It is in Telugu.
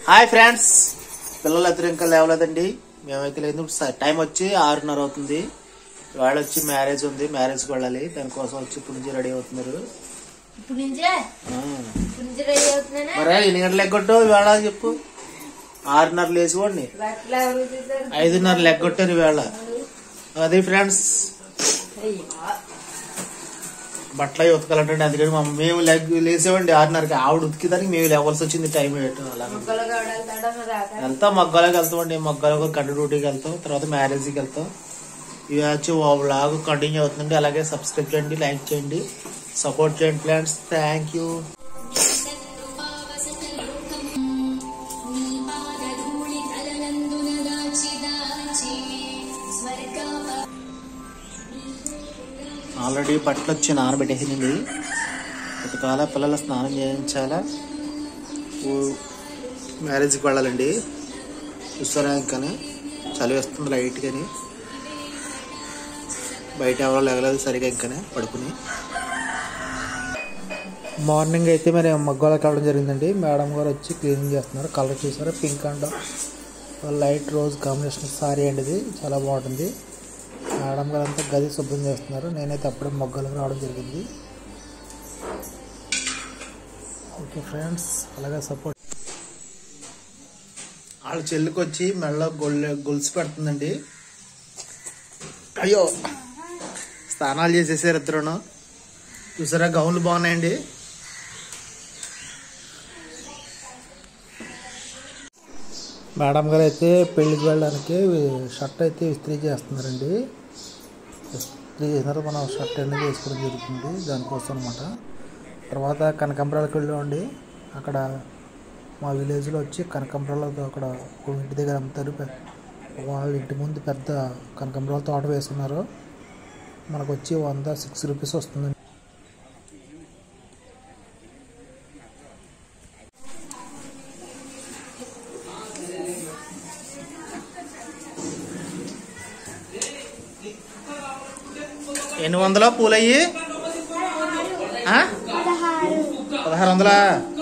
హాయ్ ఫ్రెండ్స్ పిల్లలు ఇద్దరు ఇంకా లేవలేదండి మేమైతే లేదు స- టైం వచ్చి ఆరున్నర అవుతుంది ఇవాళ వచ్చి మ్యారేజ్ ఉంది మ్యారేజ్కి వెళ్ళాలి దానికోసం వచ్చి ఇప్పుడు నుంచి రెడీ అవుతున్నారు ఇప్పుడు నుంచే ఆ. ఇప్పుడు నుంచి రెడీ అవుతున్నానే మరే ఎన్ని గంటలు ఎగ్గొట్టు ఇవాళ చెప్పు ఆరున్నర లేచివ్వండి బట్టలు ఎవరు తీశారు ఐదున్నర లెగ్గొట్టారు ఇవాళ అది ఫ్రెండ్స్ బట్టలు అవి ఉతకాలంటే అందుకని మా మేము లెగ్ లేసేవండి ఆరున్నరకి ఆవిడ ఉతికిదానికి మేము లేవాల్సి వచ్చింది టైం పెట్టు అలా మొక్కలు కావడాలి తడ మరి రాక వెళ్తాం మగ్గాలకు వెళ్తామండి మగ్గాలకు కంటి డ్యూటీకి వెళ్తాం తర్వాత మ్యారేజ్కి వెళ్తాం ఇవి వచ్చి బ్లాగ్ కంటిన్యూ అవుతుందండి అలాగే సబ్స్క్రైబ్ చేయండి లైక్ చేయండి సపోర్ట్ చేయండి ఫ్రెండ్స్ థ్యాంక్ యూ ఆల్రెడీ బట్టలు వచ్చి నానబెట్టేసిందండి ఇంతకాల పిల్లల స్నానం చేయించాలా ఊ- మ్యారేజ్కి వెళ్ళాలండి చూస్తారా ఇంకానే చలి వేస్తుంది లైట్ కానీ బయట ఎవరో లేగలేదు సరిగా ఇంకానే పడుకుని మార్నింగ్ అయితే మరి మగ్గాలకు వెళ్ళడం జరిగిందండి మేడం గారు వచ్చి క్లీనింగ్ చేస్తున్నారు కలర్ చూసారా pink and light rose combination sorry అండి ఇది చాలా బాగుంటుంది మేడం గారు అంతా గది శుభ్రం చేస్తున్నారు నేనైతే అప్పుడే మొగ్గలకు రావడం జరిగింది ఓకే ఫ్రెండ్స్ అలాగే సపోర్ట్ వాళ్ళ చెల్లికి వచ్చి మెళ్ళ గొల్లె గొలుసు పెడుతుందండి అయ్యో స్నానాలు చేసేసారు ఇద్దరును చూసారా గౌన్లు బాగున్నాయండి మేడం గారు అయితే పెళ్లికి వెళ్ళడానికి షర్ట్ అయితే ఇస్త్రీ చేస్తున్నారండి ఇస్త్రీ చేసిన తర్వాత మనం షర్ట్ అనేది వేసుకోవడం జరుగుతుంది దానికోసం అనమాట తర్వాత కనకంబరాలకు వెళ్ళామండి అక్కడ మా విలేజ్లో వచ్చి కనకంబరాలతో అక్కడ ఒక ఇంటి దగ్గర అమ్ముతారు పె- వాళ్ళ ఇంటి ముందు పెద్ద కనకంబరాల తోట వేసుకున్నారు మనకు వచ్చి వంద సిక్స్ రూపీస్ వస్తుంది ఎన్ని వందల పూలయ్యి ఆ? పదహారు వందలా